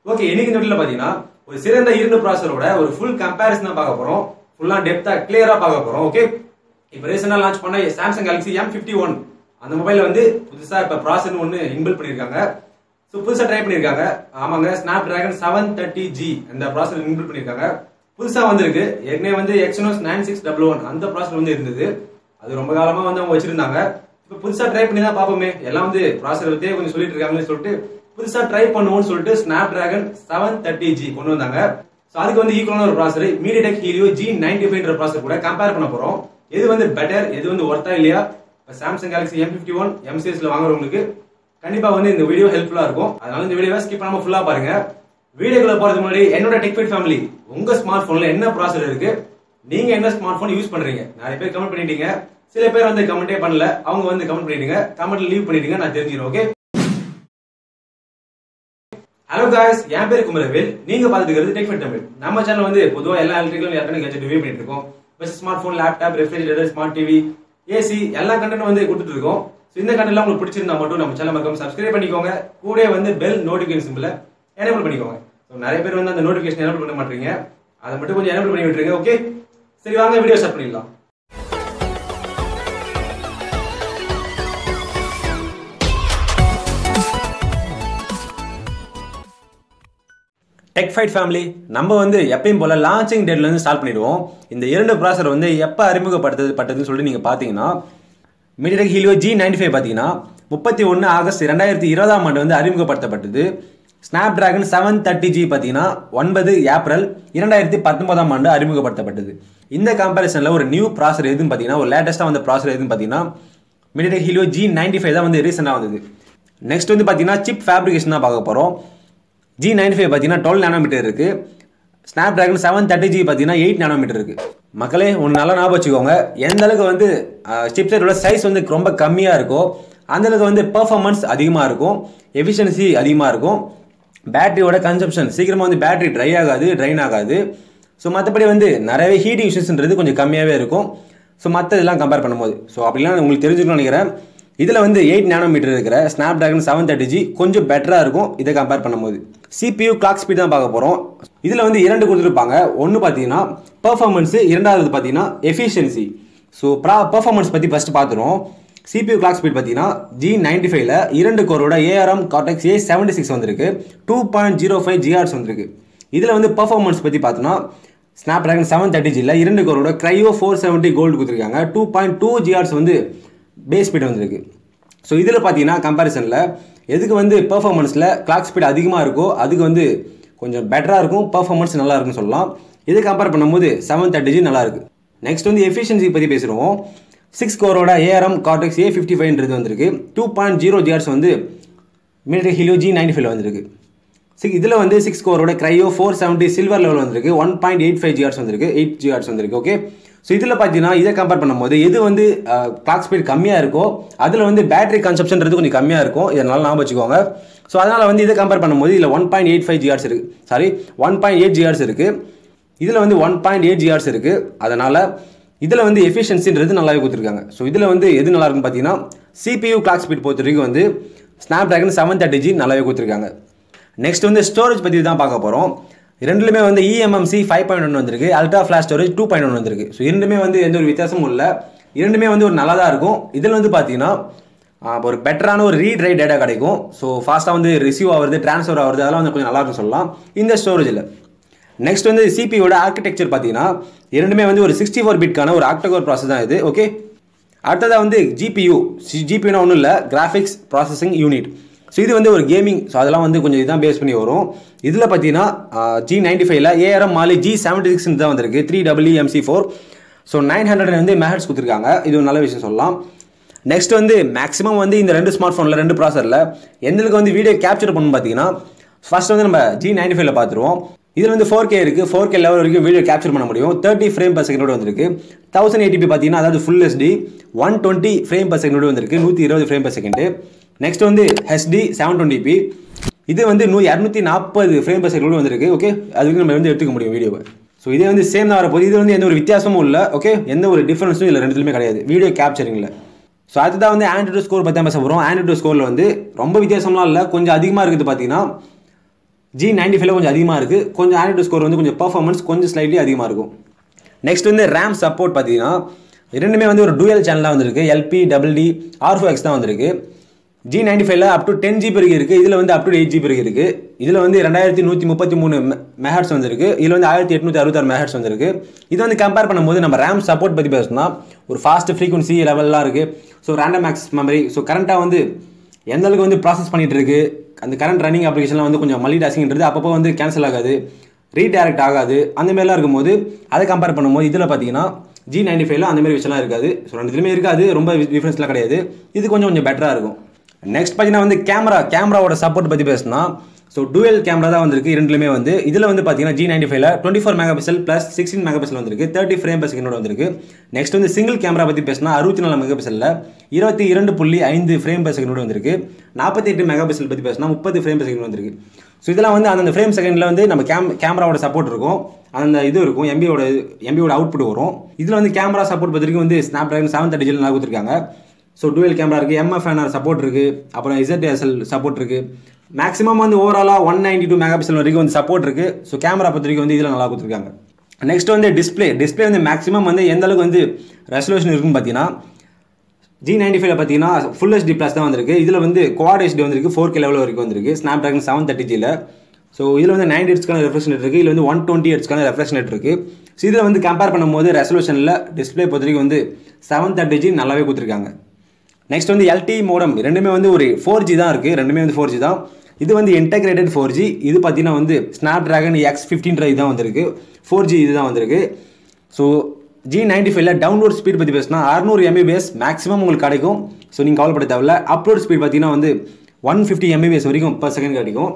okay இன்னைக்கு இந்த வீடியோல பாத்தீங்கன்னா ஒரு சிறந்த இரண்டு ப்ராசரோட ஒரு ஃபுல் கம்பேரிசன் தான் பார்க்க போறோம் ஃபுல்லா டெப்தா கிளியரா பார்க்க போறோம் ஓகே இப்போ ரீசெண்டா லான்ச் பண்ண Samsung Galaxy M fifty one அந்த மொபைல்ல வந்து புதுசா இப்ப ப்ராசர் ஒன்னு இன்பில் பண்ணிருக்காங்க ஸோ புதுசா ட்ரை பண்ணிருக்காங்க ஆமாங்க Snapdragon seven thirty G அந்த ப்ராசர் இன்பில் பண்ணிருக்காங்க புதுசா வந்திருக்கு ஏற்கனவே வந்து Exynos nine six double one அந்த ப்ராசர் வந்து இருந்தது அது ரொம்ப காலமா வந்து அவங்க வச்சிருந்தாங்க இப்போ புதுசா ட்ரை பண்ணி தான் பார்ப்போமே எல்லாம் வந்து ப்ராசர் பத்தியே கொஞ்சம் சொல்லிட்டு இருக்காங்கன்னு சொல்லிட்டு புதுசா ட்ரை பண்ணுவோம்னு சொல்லிட்டு Snapdragon seven thirty G கொண்டு வந்தாங்க ஸோ அதுக்கு வந்து ஈக்குவலான ஒரு processor MediaTek Helio G ninety ஃபைவ்ன்ற ப்ராசர் கூட கம்பேர் பண்ண போறோம் எது வந்து பெட்டர் எது வந்து ஒர்த்தா இல்லையா Samsung Galaxy M fifty one எம்சிஎஸ்ல வாங்குறவங்களுக்கு கண்டிப்பா வந்து இந்த வீடியோ ஹெல்ப்ஃபுல்லா இருக்கும் அதனால இந்த வீடியோவை ஸ்கிப் பண்ணாம ஃபுல்லா பாருங்க வீடியோக்குள்ள போறதுக்கு முன்னாடி என்னோட டெக்ஃபிட் ஃபேமிலி உங்க ஸ்மார்ட் போன்ல என்ன ப்ராசர் இருக்கு நீங்க என்ன ஸ்மார்ட் போன் யூஸ் பண்றீங்க நிறைய பேர் கமெண்ட் பண்ணிட்டீங்க சில பேர் வந்து கமெண்டே பண்ணல அவங்க வந்து கமெண்ட் பண்ணிட்டீங்க கமெண்ட் லீவ் பண்ணிட்டீங்க நான் தெரிஞ்சிடும் ஓகே ஹலோ காய்ஸ் என் பேர் குமரவேல் நீங்க பார்த்துட்டு இருக்கிறது டெக்ஃபிட் தமிழ் நம்ம சேனல் வந்து பொதுவா எல்லா எலக்ட்ரிக்கலும் எத்தனை கேஜெட் ரிவ்யூ பண்ணிட்டு இருக்கோம் best smart phone laptop refrigerator smart TV AC எல்லா கண்டென்ட் வந்து கொடுத்துட்டு இருக்கோம் ஸோ இந்த கண்டென்ட் உங்களுக்கு பிடிச்சிருந்தா மட்டும் நம்ம சேனல் மறக்காம சப்ஸ்கிரைப் பண்ணிக்கோங்க கூட வந்து பெல் நோட்டிஃபிகேஷன் சிம்பிள எனேபிள் பண்ணிக்கோங்க ஸோ நிறைய பேர் வந்து அந்த நோட்டிஃபிகேஷன் எனேபிள் பண்ண மாட்டீங்க அதை மட்டும் கொஞ்சம் எனேபிள் பண்ணி விட்டுருங்க ஓகே சரி வாங்க வீடியோ ஸ்டார்ட் பண்ணிடலாம் டெக் ஃபைட் ஃபேமிலி நம்ம வந்து எப்பயும் போல லான்ச்சிங் டேட்ல இருந்து ஸ்டார்ட் பண்ணிடுவோம் இந்த இரண்டு ப்ராசர் வந்து எப்போ அறிமுகப்படுத்தது பட்டதுன்னு சொல்லிட்டு நீங்கள் பார்த்தீங்கன்னா MediaTek Helio G ninety five பார்த்தீங்கன்னா முப்பத்தி ஒன்று ஆகஸ்ட் ரெண்டாயிரத்தி இருபதாம் ஆண்டு வந்து அறிமுகப்படுத்தப்பட்டது Snapdragon seven thirty G பார்த்தீங்கன்னா ஒன்பது ஏப்ரல் இரண்டாயிரத்தி பத்தொன்பதாம் ஆண்டு அறிமுகப்படுத்தப்பட்டது இந்த கம்பேரிசனில் ஒரு நியூ ப்ராசர் எதுன்னு பார்த்தீங்கன்னா ஒரு லேட்டஸ்ட்டாக வந்த ப்ராசர் எதுன்னு பார்த்தீங்கன்னா MediaTek Helio G ninety five தான் வந்து ரீசெண்டாக வந்தது நெக்ஸ்ட் வந்து பார்த்தீங்கன்னா சிப் ஃபேப்ரிகேஷன் தான் பார்க்க போகிறோம் ஜி நைன்டி ஃபைவ் பார்த்தீங்கன்னா டுவெல் நானோமீட்டர் இருக்கு Snapdragon seven thirty G பார்த்தீங்கன்னா எயிட் நானோமீட்டர் இருக்கு மக்களே ஒன்று நல்லா ஞாபகம் வச்சுக்கோங்க எந்த அளவுக்கு வந்து சிப்செட்டோட சைஸ் வந்து ரொம்ப கம்மியாக இருக்கோ அந்த அளவுக்கு வந்து பெர்ஃபார்மன்ஸ் அதிகமாக இருக்கும் எஃபிஷியன்சி அதிகமாக இருக்கும் பேட்டரியோட கன்சப்ஷன் சீக்கிரமாக வந்து பேட்டரி ட்ரை ஆகாது ட்ரைன் ஆகாது ஸோ மற்றபடி வந்து நிறையவே ஹீட்டிங் இஷ்யூஸ்ன்றது கொஞ்சம் கம்மியாகவே இருக்கும் ஸோ மற்ற இதெல்லாம் கம்பேர் பண்ணும்போது ஸோ அப்படிலாம் உங்களுக்கு தெரிஞ்சுக்கணும்னு நினைக்கிறேன் இதில் வந்து எயிட் நானோமீட்டர் இருக்கிற Snapdragon seven thirty G கொஞ்சம் பெட்டராக இருக்கும் இதை கம்பேர் பண்ணும்போது சிபியூ கிளாக் ஸ்பீட் தான் பார்க்க போகிறோம் இதில் வந்து இரண்டு கொடுத்துருப்பாங்க ஒன்று பார்த்தீங்கன்னா பர்ஃபார்மன்ஸு இரண்டாவது பார்த்தீங்கன்னா எஃபிஷியன்சி ஸோ ப்ரா பர்ஃபார்மன்ஸ் பற்றி ஃபஸ்ட்டு பார்த்துருவோம் சிபியூ கிளாக் ஸ்பீட் பார்த்தீங்கன்னா ஜி நைன்டி ஃபைவ்ல இரண்டு கோரோட ARM Cortex A seventy six வந்திருக்கு டூ பாயிண்ட் ஜீரோ ஃபைவ் ஜிஆர்ஸ் வந்திருக்கு இதில் வந்து பர்ஃபார்மன்ஸ் பற்றி பார்த்தோன்னா ஸ்னாப் டிராகன் செவன் தேர்ட்டி ஜியில் இரண்டு கோரோட க்ரையோ ஃபோர் செவன்ட்டி கோல்டு கொடுத்துருக்காங்க டூ பாயிண்ட் டூ ஜிஆர்ஸ் வந்து பேஸ் ஸ்பீட் வந்திருக்கு ஸோ இதில் பார்த்தீங்கன்னா கம்பேரிசனில் எதுக்கு வந்து பெர்ஃபார்மன்ஸில் கிளாக் ஸ்பீட் அதிகமாக இருக்கோ அதுக்கு வந்து கொஞ்சம் பெட்டராக இருக்கும் பெர்ஃபார்மன்ஸ் நல்லா இருக்குன்னு சொல்லலாம் இது கம்பேர் பண்ணும்போது செவன் தேர்ட்டி ஜி நல்லா இருக்கு நெக்ஸ்ட் வந்து எஃபிஷியன்சி பற்றி பேசுகிறோம் சிக்ஸ் கோரோட ஏஆர்எம் கார்டெக்ஸ் ஏ ஃபிஃப்டி ஃபைவ்ன்றது வந்திருக்கு டூ பாயிண்ட் ஜீரோ ஜிஆர்ஸ் வந்து மீட்டர் ஹிலோ ஜி நைன்டி ஃபைவ்ல வந்திருக்கு சிக்ஸ் இதில் வந்து சிக்ஸ் கோரோட Kryo four seventy silver level வந்திருக்கு ஒன் பாயிண்ட் எயிட் ஃபைவ் ஜிஆர்ஸ் வந்திருக்கு எயிட் ஜிஆர்ஸ் வந்திருக்கு ஓகே ஸோ இதில் பார்த்தீங்கன்னா இதை கம்பேர் பண்ணும்போது எது வந்து கிளாக் ஸ்பீட் கம்மியாக இருக்கோ அதில் வந்து பேட்டரி கன்சப்ஷன்றது கொஞ்சம் கம்மியாக இருக்கும் இதை நல்லா ஞாபகம் வச்சுக்கோங்க ஸோ அதனால் வந்து இதை கம்பேர் பண்ணும்போது இதில் ஒன் பாயிண்ட் எயிட் ஃபைவ் ஜிஆர்ஸ் இருக்குது சாரி ஒன் பாயிண்ட் எயிட் ஜிஆர்ஸ் இருக்குது இதில் வந்து ஒன் பாயிண்ட் எயிட் ஜிஆர்ஸ் இருக்குது அதனால் இதில் வந்து எஃபிஷியன்சின்றது நல்லாவே கொடுத்துருக்காங்க ஸோ இதில் வந்து எது நல்லா இருக்குன்னு பார்த்தீங்கன்னா சிபியூ கிளாக் ஸ்பீட் பொறுத்த வரைக்கும் வந்து Snapdragon seven thirty G நல்லாவே கொடுத்துருக்காங்க நெக்ஸ்ட் வந்து ஸ்டோரேஜ் பற்றி தான் பார்க்க போகிறோம் ரெண்டுலுமே வந்து இஎம்எம்சி ஃபைவ் பாயிண்ட் ஒன் வந்திருக்கு ultra flash storage two point one வந்திருக்கு ஸோ இரண்டுமே வந்து எந்த ஒரு வித்தியாசமும் இல்லை இரண்டுமே வந்து ஒரு நல்லா தான் இருக்கும் இதில் வந்து பார்த்தீங்கன்னா ஒரு பெட்டரான ஒரு ரீட் ரைட் டேட்டா கிடைக்கும் ஸோ ஃபாஸ்ட்டாக வந்து ரிசீவ் ஆகுறது ட்ரான்ஸ்ஃபர் ஆகுறது அதெல்லாம் வந்து கொஞ்சம் நல்லா இருக்கும் சொல்லலாம் இந்த ஸ்டோரேஜில் நெக்ஸ்ட் வந்து சிபியோட ஆர்கிடெக்சர் பார்த்தீங்கன்னா இரண்டுமே வந்து ஒரு சிக்ஸ்டி ஃபோர் பிட்கான ஒரு ஆக்டோகோர் ப்ராசஸ் தான் இது ஓகே அடுத்ததாக வந்து ஜிபியூ ஜிபியூனா ஒன்றும் இல்லை கிராஃபிக்ஸ் ப்ராசஸிங் யூனிட் ஸோ இது வந்து ஒரு கேமிங் ஸோ அதெல்லாம் வந்து கொஞ்சம் இதான் பேஸ் பண்ணி வரும் இதில் பார்த்தீங்கன்னா ஜி நைன்டி ஃபைவ்ல ARM Mali G seventy six தான் வந்திருக்கு three W MC four so nine hundred வந்து மேஹட்ஸ் கொடுத்துருக்காங்க இது ஒரு நல்ல விஷயம் சொல்லலாம் நெக்ஸ்ட் வந்து மேக்ஸிமம் வந்து இந்த ரெண்டு ஸ்மார்ட் ஃபோனில் ரெண்டு ப்ராசரில் எந்தளவுக்கு வந்து வீடியோ கேப்சர் பண்ணணும் பார்த்தீங்கன்னா ஃபர்ஸ்ட் வந்து நம்ம ஜி நைன்டி ஃபைவ்ல பார்த்துருவோம் இதில் வந்து ஃபோர் கே இருக்குது ஃபோர் கே லெவல் வரைக்கும் வீடியோ கேப்சர் பண்ண முடியும் தேர்ட்டி ஃப்ரேம் பர் செகண்டோட வந்திருக்கு தௌசண்ட் எயிட்டிபி பார்த்தீங்கன்னா அதாவது full SD one twenty frame per செகண்டோட வந்திருக்கு நூற்றி இருபது ஃப்ரேம் பர் செகண்டு நெக்ஸ்ட் வந்து ஹெச்டி செவன் டுவெண்ட்டி பி இது வந்து நூ இரநூத்தி நாற்பது ஃப்ரேம் பர் செகண்ட் வந்திருக்கு ஓகே அது வரைக்கும் நம்ம வந்து எடுத்துக்க முடியும் வீடியோவை ஸோ இதே வந்து சேம் தான் வரப்போகுது இது வந்து எந்த ஒரு வித்தியாசமும் இல்லை ஓகே எந்த ஒரு டிஃபரன்ஸும் இல்லை ரெண்டுத்துலையுமே கிடையாது வீடியோ கேப்சரிங்கில் ஸோ அதுதான் வந்து ஆண்ட்ராய்டு ஸ்கோர் பற்றி தான் பேச போகிறோம் ஆண்ட்ராய்டு ஸ்கோரில் வந்து ரொம்ப வித்தியாசம்லாம் இல்லை கொஞ்சம் அதிகமாக இருக்குது பார்த்தீங்கன்னா ஜி நைன்டி ஃபைவ்ல கொஞ்சம் அதிகமாக இருக்குது கொஞ்சம் ஆண்ட்ராய்டு ஸ்கோர் வந்து கொஞ்சம் பர்ஃபார்மன்ஸ் கொஞ்சம் ஸ்லைட்லி அதிகமாக இருக்கும் நெக்ஸ்ட் வந்து ரேம் சப்போர்ட் பார்த்தீங்கன்னா இரண்டுமே வந்து ஒரு டூயல் சேனலாக வந்திருக்கு LP double D R four X தான் வந்திருக்கு ஜி நைன்டி ஃபைவ்ல அப் டு டென் ஜிபி வரைக்கும் இருக்குது இதில் வந்து அப் டு எயிட் ஜிபி வரைக்கும் இருக்குது இதில் வந்து ரெண்டாயிரத்தி நூற்றி முப்பத்தி மூணு மெஹர்ட்ஸ் வந்திருக்கு இதில் வந்து ஆயிரத்தி எட்நூற்றி அறுபத்தாறு மெஹர்ட்ஸ் வந்திருக்கு இது வந்து கம்பேர் பண்ணும்போது நம்ம ரேம் சப்போர்ட் பற்றி பேசணும்னா ஒரு ஃபாஸ்ட் ஃப்ரீக்வன்சி லெவல்லாம் இருக்குது so random access memory so கரண்ட்டாக வந்து எந்த அளவுக்கு வந்து ப்ராசஸ் பண்ணிட்டு இருக்கு அந்த கரண்ட் ரன்னிங் அப்ளிகேஷன்லாம் வந்து கொஞ்சம் மல்டி டாஸ்கிங்கிறது அப்பப்போ வந்து கேன்சல் ஆகாது ரீடைரக்ட் ஆகாது அந்த மாதிரிலாம் இருக்கும்போது அதை கம்பேர் பண்ணும்போது இதில் பார்த்தீங்கன்னா ஜி நைன்டி ஃபைவ்ல அந்த மாதிரி விஷயம்லாம் இருக்காது ஸோ ரெண்டுத்துலையுமே இருக்காது ரொம்ப டிஃப்ரென்ஸ்லாம் கிடையாது இது கொஞ்சம் கொஞ்சம் பெட்டராக இருக்கும் நெக்ஸ்ட் பார்த்தீங்கன்னா வந்து கேமரா கேமராவோட சப்போர்ட் பற்றி பேசினா ஸோ டூயல் கேமரா தான் வந்திருக்கு இரண்டுலையுமே வந்து இதில் வந்து பார்த்தீங்கன்னா ஜி நைன்டி ஃபைவ்ல twenty four megapixel plus sixteen megapixel வந்திருக்கு தேர்ட்டி ஃப்ரேம் பர் செகண்டோட வந்திருக்கு நெக்ஸ்ட் வந்து சிங்கிள் கேமரா பற்றி பேசினா அறுபத்தி நாலு மெகா பிக்சலில் இருபத்தி இரண்டு புள்ளி ஐந்து ஃப்ரேம் பர் செகண்டோட வந்திருக்கு நாற்பத்தி எட்டு மெகா பிக்சல் பற்றி பேசினா முப்பது ஃப்ரேம் பர் செகண்ட் வந்திருக்கு ஸோ இதெல்லாம் வந்து அந்த ஃப்ரேம் செகண்டில் வந்து நம்ம கேம் கேமராவோட சப்போர்ட் இருக்கும் அந்த இது இருக்கும் எம்பியோட எம்பியோட அவுட்புட் வரும் இதில் வந்து கேமரா சப்போர்ட் பற்றி வந்து ஸ்னாப் ட்ராகன் செவன் தேர்ட்டி ஜில் நல்லா கொடுத்துருக்காங்க ஸோ டுவெல் கேமரா இருக்குது எம்எஃப்என்ஆர் சப்போர்ட் இருக்குது அப்புறம் இசட்எஸ்எல் சப்போர்ட் இருக்குது மேக்ஸிமம் வந்து ஓவராலாக one ninety two megapixel வரைக்கும் வந்து சப்போர்ட் இருக்குது ஸோ கேமரா பொறுத்த வரைக்கும் வந்து இதில் நல்லா கொடுத்துருக்காங்க நெக்ஸ்ட் வந்து டிஸ்பிளே டிஸ்பிளே வந்து மேக்ஸிமம் வந்து எந்த அளவுக்கு வந்து ரெசல்யூஷன் இருக்குன்னு பார்த்தீங்கன்னா ஜி நைன்டி ஃபைவ்ல பார்த்தீங்கன்னா ஃபுல் ஹெச்டி ப்ளஸ் தான் வந்திருக்கு இதில் வந்து குவாட் ஹெச்டி வந்திருக்கு ஃபோர் கே லெவல் வரைக்கும் வந்திருக்கு ஸ்னாப் ட்ராகன் செவன் தேர்ட்டி ஜியில் ஸோ இதில் வந்து நைன்டி ஹெட்ஸ்க்கான ரெஃப்ரெஷ் ரேட் இருக்குது இதில் வந்து ஒன் டுவெண்ட்டி ஹெட்ஸ்க்கான ரெஃப்ரெஷ் ரேட் இருக்குது ஸோ இதில் வந்து கம்பேர் பண்ணும்போது ரெசல்யூஷனில் டிஸ்பிளே பொறுத்த வரைக்கும் வந்து செவன் தேர்ட்டி ஜி நல்லாவே கொடுத்துருக்காங்க நெக்ஸ்ட் வந்து எல்டி மோடம் ரெண்டுமே வந்து ஒரு ஃபோர் ஜி தான் இருக்குது ரெண்டுமே வந்து ஃபோர் ஜி தான் இது வந்து இன்டெகிரேட்டட் ஃபோர் ஜி இது பார்த்தீங்கன்னா வந்து ஸ்னாப் ட்ராகன் எக்ஸ் ஃபிஃப்டின்ற இதுதான் வந்திருக்கு ஃபோர் ஜி இதுதான் வந்திருக்கு ஸோ ஜி நைன்டி ஃபைவ்ல டவுன்லோட் ஸ்பீட் பற்றி பேசினா அறுநூறு எம்பிபிஎஸ் மேக்ஸிமம் உங்களுக்கு கிடைக்கும் ஸோ நீங்கள் கவலைப்பட தேவையில்ல அப்லோட் ஸ்பீட் பார்த்தீங்கன்னா வந்து ஒன் ஃபிஃப்டி எம்பிபிஎஸ் வரைக்கும் பர் செகண்ட் கிடைக்கும்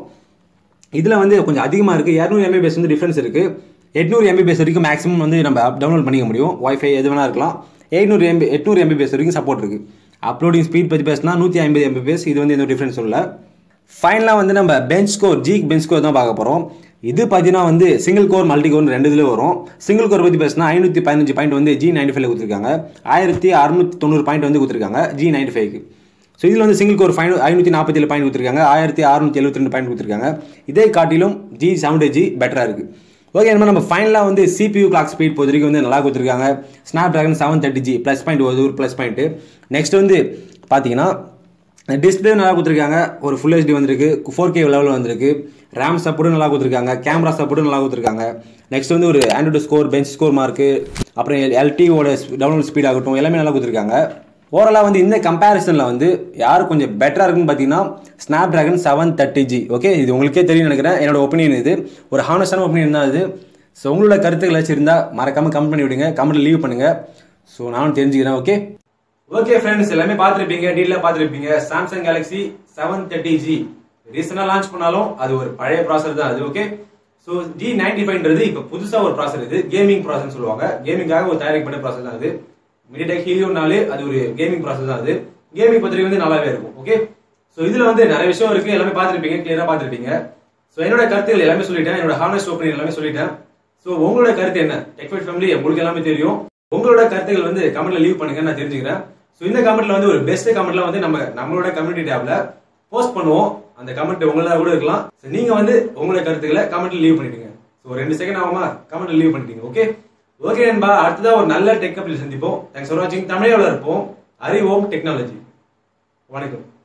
இதில் வந்து கொஞ்சம் அதிகமாக இருக்குது இரநூறு எம்பிபிஎஸ் வந்து டிஃப்ரென்ஸ் இருக்குது எட்நூறு எம்பிபிஎஸ் வரைக்கும் மேக்ஸிமம் வந்து நம்ம டவுன்லோட் பண்ணிக்க முடியும் ஒய்ஃபை எது வேணா இருக்கலாம் எட்நூறு எம்பி எட்நூறு எம்பிபிஎஸ் வரைக்கும் சப்போர்ட் இருக்குது அப்லோடிங் ஸ்பீட் பற்றி பேசினா நூற்றி ஐம்பது எம்பிபிஎஸ் இது வந்து எந்த டிஃப்ரென்ஸும் இல்லை ஃபைனலாக வந்து நம்ம bench score G bench score தான் பார்க்க போகிறோம் இது பார்த்தீங்கன்னா வந்து சிங்கிள் கோர் மல்டி கோர் ரெண்டு இதில் வரும் சிங்கிள் கோர் பற்றி பேசினா ஐநூற்றி பதினஞ்சு பாயிண்ட் வந்து ஜி நைன்டி ஃபைவ்ல கொடுத்துருக்காங்க ஆயிரத்தி அறுநூத்தி தொண்ணூறு பாயிண்ட் வந்து கொடுத்துருக்காங்க ஜி நைன்டி ஃபைவ்க்கு ஸோ இதில் வந்து சிங்கிள் கோர் ஃபைன் ஐநூற்றி நாற்பத்தி ஏழு பாயிண்ட் கொடுத்துருக்காங்க ஆயிரத்தி அறுநூற்றி எழுபத்தி ரெண்டு பாயிண்ட் கொடுத்துருக்காங்க இதே காட்டிலும் ஜி செவன்டி ஜி பெட்டராக இருக்குது ஓகே நம்ம நம்ம ஃபைனலாக வந்து சிபியூ கிளாக் ஸ்பீட் பொறுத்த வரைக்கும் வந்து நல்லா கொடுத்துருக்காங்க Snapdragon seven thirty G plus point ஒரு ஒரு ப்ளஸ் பாயிண்ட்டு நெக்ஸ்ட் வந்து பார்த்தீங்கன்னா டிஸ்பிளே நல்லா கொடுத்துருக்காங்க ஒரு ஃபுல் ஹெச்டி வந்திருக்கு ஃபோர் கே லெவலில் வந்திருக்கு ரேம் சப்போர்ட்டும் நல்லா கொடுத்துருக்காங்க கேமரா சப்போர்ட்டும் நல்லா கொடுத்துருக்காங்க நெக்ஸ்ட் வந்து ஒரு Android score bench score mark அப்புறம் எல்டிஓட டவுன்லோட் ஸ்பீட் ஆகட்டும் எல்லாமே நல்லா கொடுத்துருக்காங்க ஓவராலாக வந்து இந்த கம்பேரிசனில் வந்து யார் கொஞ்சம் பெட்டராக இருக்குன்னு பார்த்தீங்கன்னா Snapdragon seven thirty G okay இது உங்களுக்கே தெரியும் நினைக்கிறேன் என்னோட ஒப்பீனியன் இது ஒரு ஹானஸ்டான ஒப்பீனியன் தான் இது ஸோ உங்களோட கருத்துக்கள் ஏதாச்சும் இருந்தால் மறக்காமல் கமெண்ட் பண்ணி விடுங்க கமெண்ட்டில் லீவ் பண்ணுங்கள் ஸோ நானும் தெரிஞ்சுக்கிறேன் ஓகே ஓகே ஃப்ரெண்ட்ஸ் எல்லாமே பார்த்துருப்பீங்க டீலில் பார்த்துருப்பீங்க Samsung Galaxy seven thirty G ரீசெண்டாக லான்ச் பண்ணாலும் அது ஒரு பழைய ப்ராசர் தான் அது ஓகே ஸோ ஜி நைன்டி ஃபைவ்ன்றது இப்போ புதுசாக ஒரு ப்ராசர் இது கேமிங் ப்ராசர் சொல்லுவாங்க கேமிங்காக ஒரு தயாரிக்கப்பட்ட ப்ராசர் தான் அது மீடியாடெக் ஹீலியோனாலே அது ஒரு கேமிங் ப்ராசஸ் தான் அது கேமிங் பத்திரிகை வந்து நல்லாவே இருக்கும் ஓகே ஸோ இதுல வந்து நிறைய விஷயம் இருக்கு எல்லாமே பார்த்துருப்பீங்க கிளியரா பார்த்துருப்பீங்க ஸோ என்னோட கருத்துகள் எல்லாமே சொல்லிட்டேன் என்னோட ஹானஸ்ட் ஒப்பீனியன் எல்லாமே சொல்லிட்டேன் ஸோ உங்களோட கருத்து என்ன டெக்ஃபைட் ஃபேமிலி உங்களுக்கு எல்லாமே தெரியும் உங்களோட கருத்துகள் வந்து கமெண்ட்ல லீவ் பண்ணுங்க நான் தெரிஞ்சுக்கிறேன் ஸோ இந்த கமெண்ட்ல வந்து ஒரு பெஸ்ட் கமெண்ட்ல வந்து நம்ம நம்மளோட கம்யூனிட்டி டேப்ல போஸ்ட் பண்ணுவோம் அந்த கமெண்ட் உங்களா கூட இருக்கலாம் So, நீங்க வந்து உங்களோட கருத்துக்களை கமெண்ட்ல லீவ் பண்ணிடுங்க ஸோ ரெண்டு செகண்ட் ஆகுமா கமெண்ட்ல லீவ் பண்ணிட்டீங்க ஓகே ஓகே நண்பா அடுத்ததா ஒரு நல்ல டெக் கப்பில் சந்திப்போம் தேங்க்ஸ் ஃபார் வாட்சிங் தமிழோட இருப்போம் அறிவோம் டெக்னாலஜி வணக்கம்